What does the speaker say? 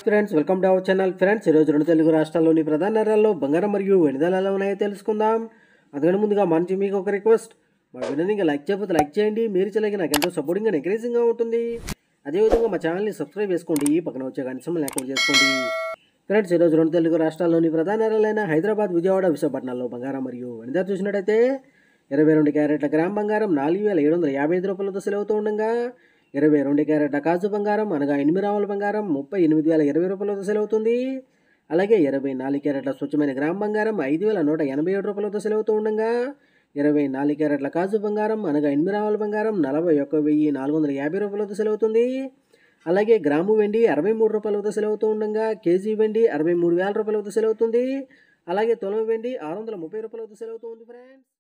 friends welcome to our channel friends ఈరోజు రెండు తెలుగు రాష్ట్రాల్లోని ప్రధాన నగరాల్లో బంగారం మరియు వెనుదల ఎలా ఉన్నాయో తెలుసుకుందాం అందుకని ముందుగా మంచి మీకు ఒక రిక్వెస్ట్ మా వీడియోని ఇంకా లైక్ చేయకపోతే లైక్ చేయండి మీరు చేయలేక నాకు ఎంతో సపోర్టింగ్ అండ్ ఎంకరేజింగ్గా ఉంటుంది అదేవిధంగా మా ఛానల్ని సబ్స్క్రైబ్ చేసుకోండి పక్కన వచ్చే కనీసం యాక్టివ్ చేసుకోండి ఫ్రెండ్స్ ఈరోజు రెండు తెలుగు రాష్ట్రాల్లోని ప్రధాన నగరాలైన హైదరాబాద్ విజయవాడ విశాఖపట్నంలో బంగారం మరియు వెనుదల చూసినట్టయితే ఇరవై రెండు క్యారెట్ల గ్రామ్ బంగారం నాలుగు వేల ఏడు వందల యాభై ఐదు రూపాయలతో సెలవుతూ ఉండగా ఇరవై రెండు క్యారెట్ల కాజు బంగారం అనగా ఎనిమిది రావుల బంగారం ముప్పై ఎనిమిది వేల ఇరవై రూపాయలతో సెలవుతుంది అలాగే ఇరవై నాలుగు క్యారెట్ల స్వచ్ఛమైన గ్రామ్ బంగారం ఐదు వేల నూట ఎనభై ఏడు రూపాయలతో సెలవుతూ ఉండగా ఇరవై నాలుగు క్యారెట్ల కాజు బంగారం అనగా ఎనిమిది రావుల బంగారం నలభై ఒక్క వెయ్యి నాలుగు వందల యాభై రూపాయలతో సెలవుతుంది అలాగే గ్రాము వెండి అరవై మూడు రూపాయలతో సెలవుతూ ఉండగా కేజీ వెండి అరవై మూడు వేల రూపాయలతో సెలవుతుంది అలాగే తులం వెండి ఆరు వందల ముప్పై రూపాయలతో సెలవుతుంది ఫ్రెండ్స్